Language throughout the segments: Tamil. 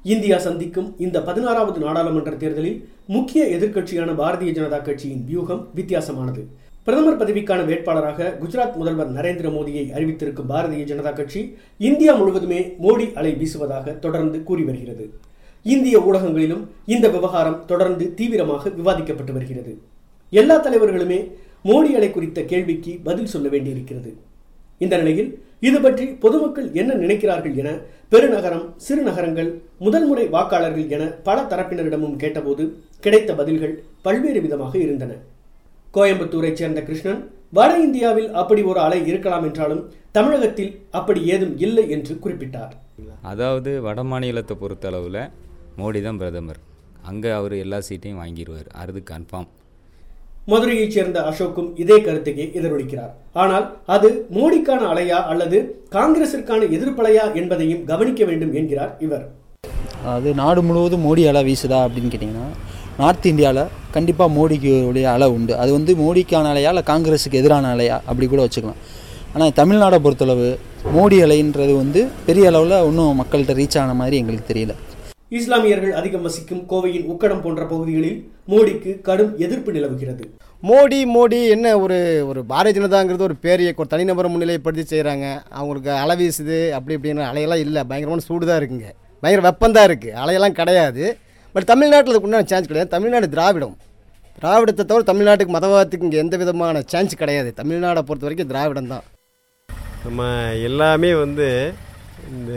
இந்தியா சந்திக்கும் இந்த பதினாறாவது நாடாளுமன்ற தேர்தலில் முக்கிய எதிர்க்கட்சியான பாரதிய ஜனதா கட்சியின் வியூகம் வித்தியாசமானது பிரதமர் பதவிக்கான வேட்பாளராக குஜராத் முதல்வர் நரேந்திர மோடியை அறிவித்திருக்கும் பாரதிய ஜனதா கட்சி இந்தியா முழுவதுமே மோடி அலை வீசுவதாக தொடர்ந்து கூறி வருகிறது இந்திய ஊடகங்களிலும் இந்த விவகாரம் தொடர்ந்து தீவிரமாக விவாதிக்கப்பட்டு வருகிறது எல்லா தலைவர்களுமே மோடி அலை குறித்த கேள்விக்கு பதில் சொல்ல வேண்டியிருக்கிறது இந்த நிலையில் இது பற்றி பொதுமக்கள் என்ன நினைக்கிறார்கள் என பெருநகரம் சிறு நகரங்கள் முதல் முறை வாக்காளர்கள் என பல தரப்பினரிடமும் கேட்டபோது கிடைத்த பதில்கள் பல்வேறு விதமாக இருந்தன கோயம்புத்தூரைச் சேர்ந்த கிருஷ்ணன் வட இந்தியாவில் அப்படி ஒரு அலை இருக்கலாம் என்றாலும் தமிழகத்தில் அப்படி ஏதும் இல்லை என்று குறிப்பிட்டார் அதாவது வட மாநிலத்தை பொறுத்தளவில் மோடி தான் பிரதமர் அங்கே அவர் எல்லா சீட்டையும் வாங்கிடுவார் அது கன்ஃபார்ம் மதுரையைச் சேர்ந்த அசோக்கும் இதே கருத்தையே எதிரொலிக்கிறார் ஆனால் அது மோடிக்கான அலையா அல்லது காங்கிரசிற்கான எதிர்ப்பலையா என்பதையும் கவனிக்க வேண்டும் என்கிறார் இவர் அது நாடு முழுவதும் மோடி அலை வீசுதா அப்படின்னு கேட்டிங்கன்னா நார்த் இந்தியாவில் கண்டிப்பாக மோடிக்கு உடைய அலை உண்டு அது வந்து மோடிக்கான அலையா இல்லை காங்கிரஸுக்கு எதிரான அலையா அப்படி கூட வச்சுக்கலாம் ஆனால் தமிழ்நாடை பொறுத்தளவு மோடி அலைன்றது வந்து பெரிய அளவில் இன்னும் மக்கள்கிட்ட ரீச் ஆன மாதிரி எங்களுக்கு தெரியல இஸ்லாமியர்கள் அதிகம் வசிக்கும் கோவையின் உக்கடம் போன்ற பகுதிகளில் மோடிக்கு கடும் எதிர்ப்பு நிலவுகிறது மோடி மோடி என்ன ஒரு ஒரு பாரதிய ஜனதாங்கிறது ஒரு பேரிய ஒரு தனிநபரை முன்னிலைப்படுத்தி செய்கிறாங்க அவங்களுக்கு அலை வீசுது அப்படி இப்படின்னு அலையெல்லாம் இல்லை பயங்கரமான சூடு தான் இருக்குங்க பயங்கர வெப்பம் தான் இருக்குது அலையெல்லாம் கிடையாது பட் தமிழ்நாட்டில் அதுக்கு உண்டான சான்ஸ் கிடையாது தமிழ்நாடு திராவிடம் திராவிடத்தை தவிர தமிழ்நாட்டுக்கு மதவாதத்துக்கு இங்கே எந்த விதமான சான்ஸ் கிடையாது தமிழ்நாடை பொறுத்த வரைக்கும் திராவிடம் தான் நம்ம எல்லாமே வந்து இந்த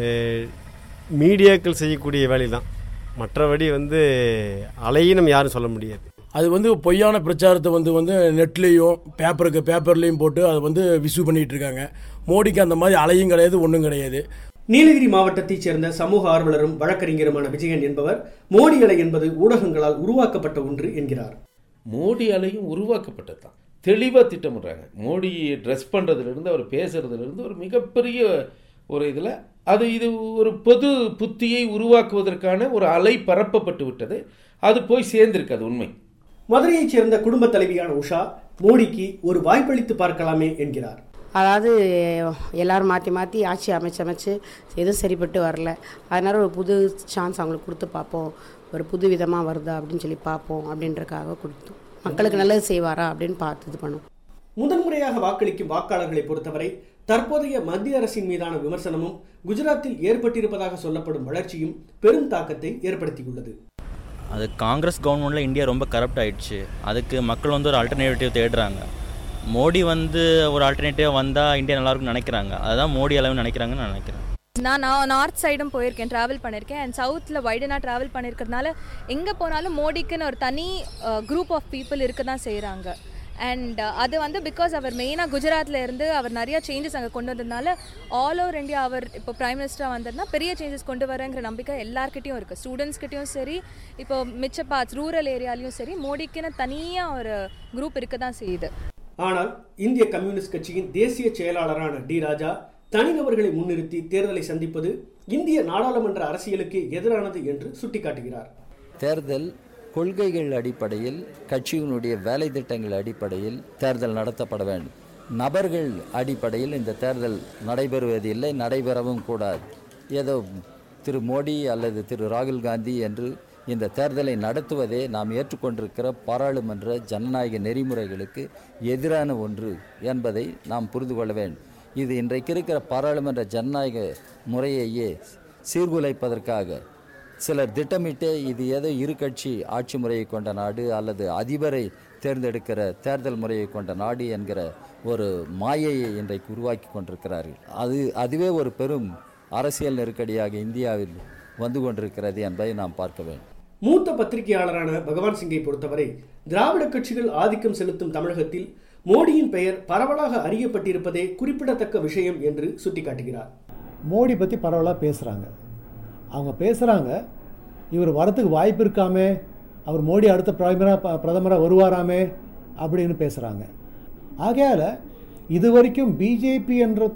மீடியாக்கள் செய்யக்கூடிய வேலை தான் மற்றபடி வந்து அலையும் நம்ம யாரும் சொல்ல முடியாது அது வந்து பொய்யான பிரச்சாரத்தை வந்து வந்து நெட்லேயும் பேப்பருக்கு பேப்பர்லேயும் போட்டு அதை வந்து விசு பண்ணிகிட்டு இருக்காங்க மோடிக்கு அந்த மாதிரி அலையும் கிடையாது ஒன்றும் கிடையாது நீலகிரி மாவட்டத்தைச் சேர்ந்த சமூக ஆர்வலரும் வழக்கறிஞருமான விஜயன் என்பவர் மோடி அலை என்பது ஊடகங்களால் உருவாக்கப்பட்ட ஒன்று என்கிறார் மோடி அலையும் உருவாக்கப்பட்டது தான் தெளிவாக திட்டமிடுறாங்க மோடி ட்ரெஸ் பண்ணுறதுலேருந்து அவர் பேசுகிறதுலேருந்து ஒரு மிகப்பெரிய ஒரு இதில் அது இது ஒரு பொது புத்தியை உருவாக்குவதற்கான ஒரு அலை பரப்பப்பட்டு விட்டது அது போய் சேர்ந்திருக்கு அது உண்மை மதுரையைச் சேர்ந்த குடும்ப தலைவியான உஷா மோடிக்கு ஒரு வாய்ப்பளித்து பார்க்கலாமே என்கிறார் அதாவது எல்லாரும் மாற்றி மாற்றி ஆட்சி அமைச்சு அமைச்சு எதுவும் சரிப்பட்டு வரல அதனால் ஒரு புது சான்ஸ் அவங்களுக்கு கொடுத்து பார்ப்போம் ஒரு புது விதமாக வருதா அப்படின்னு சொல்லி பார்ப்போம் அப்படின்றக்காக கொடுத்தோம் மக்களுக்கு நல்லது செய்வாரா அப்படின்னு பார்த்து இது பண்ணும் முதன்முறையாக வாக்களிக்கும் வாக்காளர்களை பொறுத்தவரை தற்போதைய மத்திய அரசின் மீதான விமர்சனமும் குஜராத்தில் ஏற்பட்டிருப்பதாக சொல்லப்படும் வளர்ச்சியும் பெரும் தாக்கத்தை ஏற்படுத்தியுள்ளது அது காங்கிரஸ் கவர்மெண்ட்டில் இந்தியா ரொம்ப கரப்ட் ஆயிடுச்சு அதுக்கு மக்கள் வந்து ஒரு ஆல்டர்னேட்டிவ் தேடுறாங்க மோடி வந்து ஒரு ஆல்டர்னேட்டிவ் வந்தால் இந்தியா நல்லாயிருக்கும்னு நினைக்கிறாங்க அதுதான் மோடி அளவு நினைக்கிறாங்கன்னு நான் நினைக்கிறேன் நான் நான் நார்த் சைடும் போயிருக்கேன் ட்ராவல் பண்ணியிருக்கேன் அண்ட் சவுத்தில் வைடனாக ட்ராவல் பண்ணியிருக்கிறதுனால எங்கே போனாலும் மோடிக்குன்னு ஒரு தனி குரூப் ஆஃப் பீப்புள் இருக்க தான் செய்கிறாங்க அண்ட் அது வந்து பிகாஸ் அவர் மெயினாக குஜராத்தில் இருந்து அவர் நிறைய சேஞ்சஸ் அங்கே கொண்டு வந்ததுனால ஆல் ஓவர் இந்தியா அவர் இப்போ பிரைம் மினிஸ்டராக வந்ததுனா பெரிய சேஞ்சஸ் கொண்டு வரேங்கிற நம்பிக்கை எல்லாருக்கிட்டையும் இருக்குது ஸ்டூடெண்ட்ஸ்கிட்டையும் சரி இப்போ மிச்ச பார்ட்ஸ் ரூரல் ஏரியாலையும் சரி மோடிக்குன்னு தனியாக ஒரு குரூப் இருக்க தான் செய்யுது ஆனால் இந்திய கம்யூனிஸ்ட் கட்சியின் தேசிய செயலாளரான டி ராஜா தனிநபர்களை முன்னிறுத்தி தேர்தலை சந்திப்பது இந்திய நாடாளுமன்ற அரசியலுக்கு எதிரானது என்று சுட்டிக்காட்டுகிறார் தேர்தல் கொள்கைகள் அடிப்படையில் கட்சியினுடைய வேலை திட்டங்கள் அடிப்படையில் தேர்தல் நடத்தப்பட வேண்டும் நபர்கள் அடிப்படையில் இந்த தேர்தல் நடைபெறுவதில்லை நடைபெறவும் கூடாது ஏதோ திரு மோடி அல்லது திரு ராகுல் காந்தி என்று இந்த தேர்தலை நடத்துவதே நாம் ஏற்றுக்கொண்டிருக்கிற பாராளுமன்ற ஜனநாயக நெறிமுறைகளுக்கு எதிரான ஒன்று என்பதை நாம் புரிந்து கொள்ள வேண்டும் இது இன்றைக்கு இருக்கிற பாராளுமன்ற ஜனநாயக முறையையே சீர்குலைப்பதற்காக சிலர் திட்டமிட்டே இது ஏதோ இரு கட்சி ஆட்சி முறையை கொண்ட நாடு அல்லது அதிபரை தேர்ந்தெடுக்கிற தேர்தல் முறையை கொண்ட நாடு என்கிற ஒரு மாயையை இன்றைக்கு உருவாக்கி கொண்டிருக்கிறார்கள் அது அதுவே ஒரு பெரும் அரசியல் நெருக்கடியாக இந்தியாவில் வந்து கொண்டிருக்கிறது என்பதை நாம் பார்க்க வேண்டும் மூத்த பத்திரிகையாளரான பகவான் சிங்கை பொறுத்தவரை திராவிட கட்சிகள் ஆதிக்கம் செலுத்தும் தமிழகத்தில் மோடியின் பெயர் பரவலாக அறியப்பட்டிருப்பதே குறிப்பிடத்தக்க விஷயம் என்று சுட்டிக்காட்டுகிறார் மோடி பற்றி பரவலாக பேசுகிறாங்க அவங்க பேசுகிறாங்க இவர் வரத்துக்கு வாய்ப்பு இருக்காமே அவர் மோடி அடுத்த பிரதமராக பிரதமராக வருவாராமே அப்படின்னு பேசுகிறாங்க ஆகையால் இது வரைக்கும் பிஜேபி என்ற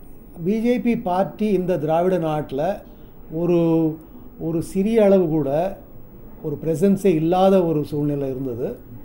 பிஜேபி பார்ட்டி இந்த திராவிட நாட்டில் ஒரு ஒரு சிறிய அளவு கூட ஒரு ப்ரெசன்ஸே இல்லாத ஒரு சூழ்நிலை இருந்தது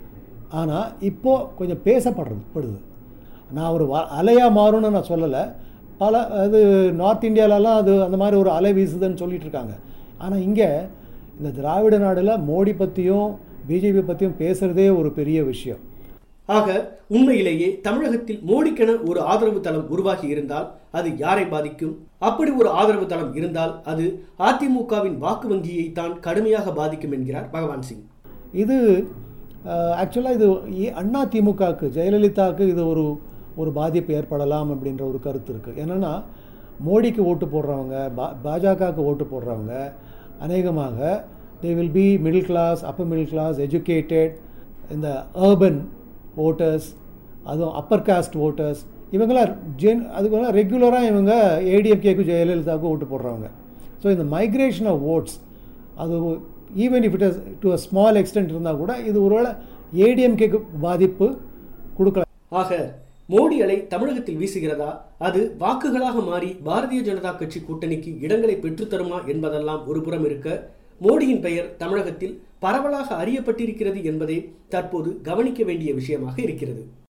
ஆனால் இப்போது கொஞ்சம் பேசப்படுறது படுது நான் ஒரு வ அலையாக மாறும்னு நான் சொல்லலை பல அது நார்த் இந்தியாவிலலாம் அது அந்த மாதிரி ஒரு அலை வீசுதுன்னு சொல்லிட்டு இருக்காங்க ஆனால் இங்கே இந்த திராவிட நாடில் மோடி பற்றியும் பிஜேபி பற்றியும் பேசுகிறதே ஒரு பெரிய விஷயம் ஆக உண்மையிலேயே தமிழகத்தில் மோடிக்கென ஒரு ஆதரவு தளம் உருவாகி இருந்தால் அது யாரை பாதிக்கும் அப்படி ஒரு ஆதரவு தளம் இருந்தால் அது அதிமுகவின் வாக்கு வங்கியை தான் கடுமையாக பாதிக்கும் என்கிறார் பகவான் சிங் இது ஆக்சுவலாக இது ஏ- அண்ணா திமுகவுக்கு ஜெயலலிதாவுக்கு இது ஒரு ஒரு பாதிப்பு ஏற்படலாம் அப்படின்ற ஒரு கருத்து இருக்குது என்னென்னா மோடிக்கு ஓட்டு போடுறவங்க பா பாஜகவுக்கு ஓட்டு போடுறவங்க அநேகமாக they will be middle class upper middle class educated இந்த அர்பன் ஓட்டர்ஸ் அதுவும் அப்பர் காஸ்ட் ஓட்டர்ஸ் இவங்களாம் ஜென் அதுக்கெல்லாம் ரெகுலராக இவங்க ஏடிஎம்கேக்கு ஜெயலலிதாவுக்கு ஓட்டு போடுறவங்க ஸோ இந்த மைக்ரேஷன் ஆஃப் ஓட்ஸ் அது even if it is to a small extent இருந்தால் கூட இது ஒருவேளை ஏடிஎம்கேக்கு பாதிப்பு கொடுக்கலாம் ஆக மோடி அலை தமிழகத்தில் வீசுகிறதா அது வாக்குகளாக மாறி பாரதிய ஜனதா கட்சி கூட்டணிக்கு இடங்களை பெற்றுத்தருமா என்பதெல்லாம் ஒரு புறம் இருக்க மோடியின் பெயர் தமிழகத்தில் பரவலாக அறியப்பட்டிருக்கிறது என்பதே தற்போது கவனிக்க வேண்டிய விஷயமாக இருக்கிறது